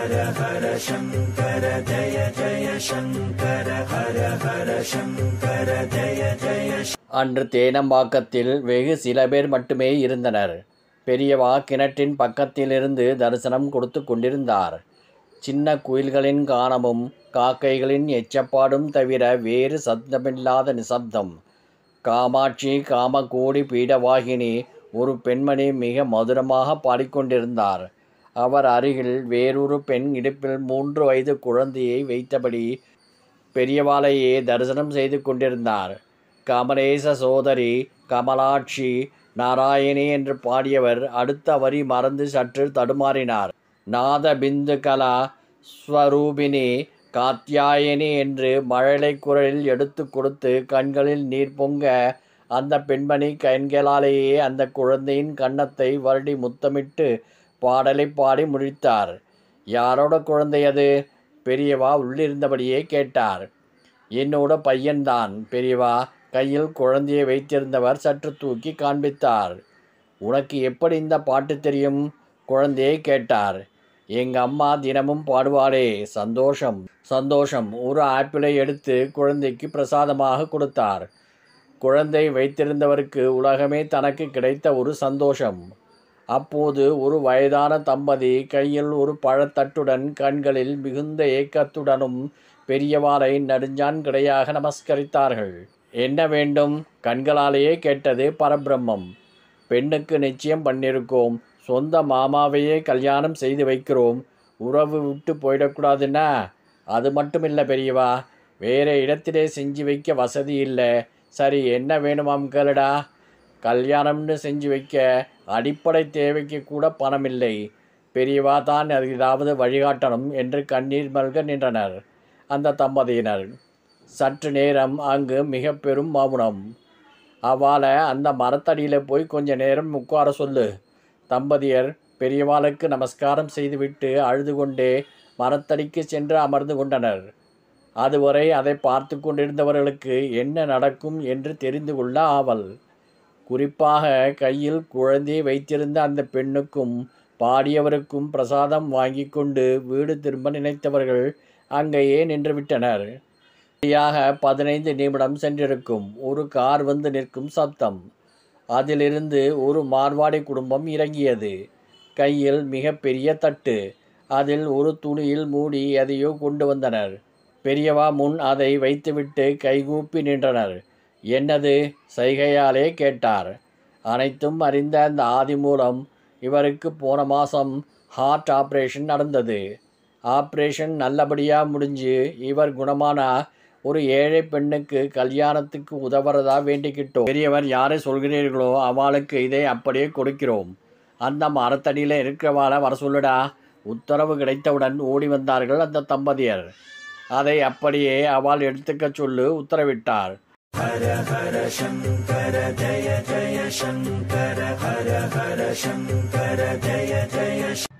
அன்று தேனம்பாக்கத்தில் வெகு சில பேர் மட்டுமே இருந்தனர் பெரியவா கிணற்றின் பக்கத்திலிருந்து தரிசனம் கொடுத்து கொண்டிருந்தார் சின்ன குயில்களின் கானமும் காக்கைகளின் எச்சப்பாடும் தவிர வேறு சத்தமில்லாத நிசப்தம் காமாட்சி காமகோடி பீடவாகினி ஒரு பெண்மணி மிக மதுரமாக பாடிக்கொண்டிருந்தார் அவர் அருகில் வேறொரு பெண் இடுப்பில் மூன்று வயது குழந்தையை வைத்தபடி பெரியவாளையே தரிசனம் செய்து கொண்டிருந்தார் கமலேச சோதரி கமலாட்சி நாராயணி என்று பாடியவர் அடுத்த வரி மறந்து சற்று தடுமாறினார் நாத பிந்து கலா ஸ்வரூபிணி காத்யாயனி என்று மழலை குரலில் எடுத்து கொடுத்து கண்களில் நீர் பொங்க அந்த பெண்மணி கண்களாலேயே அந்த குழந்தையின் கன்னத்தை வருடி முத்தமிட்டு பாடலை பாடி முடித்தார் யாரோட குழந்தை அது பெரியவா உள்ளிருந்தபடியே கேட்டார் என்னோட பையன்தான் பெரியவா கையில் குழந்தையை வைத்திருந்தவர் சற்று தூக்கி காண்பித்தார் உனக்கு எப்படி இந்த பாட்டு தெரியும் குழந்தையை கேட்டார் எங்க அம்மா தினமும் பாடுவாளே சந்தோஷம் சந்தோஷம் ஒரு ஆப்பிளை எடுத்து குழந்தைக்கு பிரசாதமாக கொடுத்தார் குழந்தை வைத்திருந்தவருக்கு உலகமே தனக்கு கிடைத்த ஒரு சந்தோஷம் அப்போது ஒரு வயதான தம்பதி கையில் ஒரு பழத்தட்டுடன் கண்களில் மிகுந்த ஏக்கத்துடனும் பெரியவாளை நெடுஞ்சான்கிடையாக நமஸ்கரித்தார்கள் என்ன வேண்டும் கண்களாலேயே கேட்டது பரபிரம்மம் பெண்ணுக்கு நிச்சயம் பண்ணியிருக்கோம் சொந்த மாமாவையே கல்யாணம் செய்து வைக்கிறோம் உறவு விட்டு போயிடக்கூடாதுன்னா அது மட்டும் இல்லை பெரியவா வேற இடத்திலே செஞ்சு வைக்க வசதி இல்லை சரி என்ன வேணுமாம் கேளுடா கல்யாணம்னு செஞ்சு வைக்க அடிப்படை தேவைக்கு கூட பணம் இல்லை பெரியவா தான் அது ஏதாவது வழிகாட்டணும் என்று கண்ணீர் மல்க நின்றனர் அந்த தம்பதியினர் சற்று நேரம் அங்கு மிக பெரும் மௌனம் அவளை அந்த மரத்தடியில் போய் கொஞ்ச நேரம் உட்கார சொல்லு தம்பதியர் பெரியவாளுக்கு நமஸ்காரம் செய்துவிட்டு அழுது கொண்டே மரத்தடிக்கு சென்று அமர்ந்து கொண்டனர் அதுவரை அதை பார்த்து கொண்டிருந்தவர்களுக்கு என்ன நடக்கும் என்று தெரிந்து கொள்ள ஆவல் குறிப்பாக கையில் குழந்தையை வைத்திருந்த அந்த பெண்ணுக்கும் பாடியவருக்கும் பிரசாதம் வாங்கி கொண்டு வீடு திரும்ப நினைத்தவர்கள் அங்கேயே நின்றுவிட்டனர் சரியாக பதினைந்து நிமிடம் சென்றிருக்கும் ஒரு கார் வந்து நிற்கும் சப்தம் அதிலிருந்து ஒரு மார்வாடி குடும்பம் இறங்கியது கையில் மிக பெரிய தட்டு அதில் ஒரு துணியில் மூடி எதையோ கொண்டு வந்தனர் பெரியவா முன் அதை வைத்துவிட்டு கைகூப்பி நின்றனர் என்னது சைகையாலே கேட்டார் அனைத்தும் அறிந்த அந்த ஆதி மூலம் இவருக்கு போன மாதம் ஹார்ட் ஆப்ரேஷன் நடந்தது ஆப்ரேஷன் நல்லபடியாக முடிஞ்சு இவர் குணமானா ஒரு ஏழை பெண்ணுக்கு கல்யாணத்துக்கு உதவுறதா வேண்டிக்கிட்டோம் பெரியவர் யாரை சொல்கிறீர்களோ அவளுக்கு இதை அப்படியே கொடுக்கிறோம் அந்த மரத்தடியில் இருக்கிறவாளை வர சொல்லுடா உத்தரவு கிடைத்தவுடன் ஓடி வந்தார்கள் அந்த தம்பதியர் அதை அப்படியே அவள் எடுத்துக்க சொல்லு உத்தரவிட்டார் ஹர ஹர சங்கர ஜய ஜய சங்கர ஹர ஹர சங்கர ஜய ஜய